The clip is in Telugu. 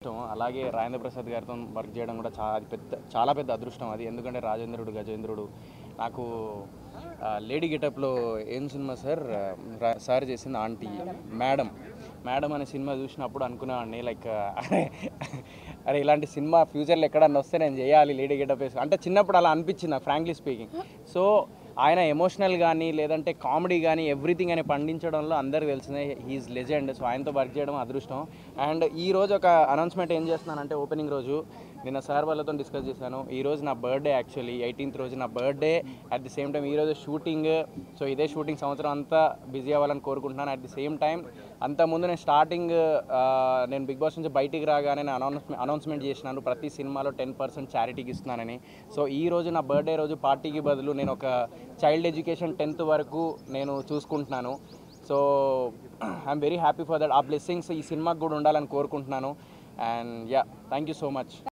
ఇష్టం అలాగే రాజేంద్ర ప్రసాద్ గారితో వర్క్ చేయడం కూడా చాలా అది పెద్ద చాలా పెద్ద అదృష్టం అది ఎందుకంటే రాజేంద్రుడు గజేంద్రుడు నాకు ఆ, లేడీ గెటప్లో ఏం సినిమా సార్ రా- సార్ చేసింది ఆంటీ మేడం మేడం అనే సినిమా చూసినప్పుడు అనుకునేవాడిని లైక్ అరే అరే ఇలాంటి సినిమా ఫ్యూచర్లో ఎక్కడన్నా వస్తే నేను చేయాలి లేడీ గెటప్ వేసి అంటే చిన్నప్పుడు అలా అనిపించింది నాకు ఫ్రాంక్లీ స్పీకింగ్ సో ఆయన ఎమోషనల్ కానీ లేదంటే కామెడీ కానీ ఎవ్రీథింగ్ అని పండించడంలో అందరికి తెలిసిందే హీఈస్ లెజెండ్ సో ఆయనతో వర్క్ చేయడం అదృష్టం అండ్ ఈ రోజు ఒక అనౌన్స్మెంట్ ఏం చేస్తున్నానంటే ఓపెనింగ్ రోజు నిన్న సార్ వాళ్ళతో డిస్కస్ చేశాను ఈ రోజు నా బర్త్డే యాక్చువల్లీ ఎయిటీన్త్ రోజు నా birthday at the same time ఈ రోజు షూటింగ్ సో ఇదే షూటింగ్ సంవత్సరం అంతా బిజీ అవ్వాలని కోరుకుంటున్నాను అట్ ది సేమ్ టైం అంతకుముందు నేను స్టార్టింగ్ నేను బిగ్ బాస్ నుంచి బయటికి రాగానే నేను అనౌన్స్ అనౌన్స్మెంట్ చేసినాను ప్రతి సినిమాలో టెన్ పర్సెంట్ చారిటీకి ఇస్తున్నానని సో ఈ రోజు నా బర్త్డే రోజు పార్టీకి బదులు నేను ఒక చైల్డ్ ఎడ్యుకేషన్ టెన్త్ వరకు నేను చూసుకుంటున్నాను so I'm very happy for that uh blessings ఈ సినిమాకి కూడా ఉండాలని కోరుకుంటున్నాను and yeah thank you so much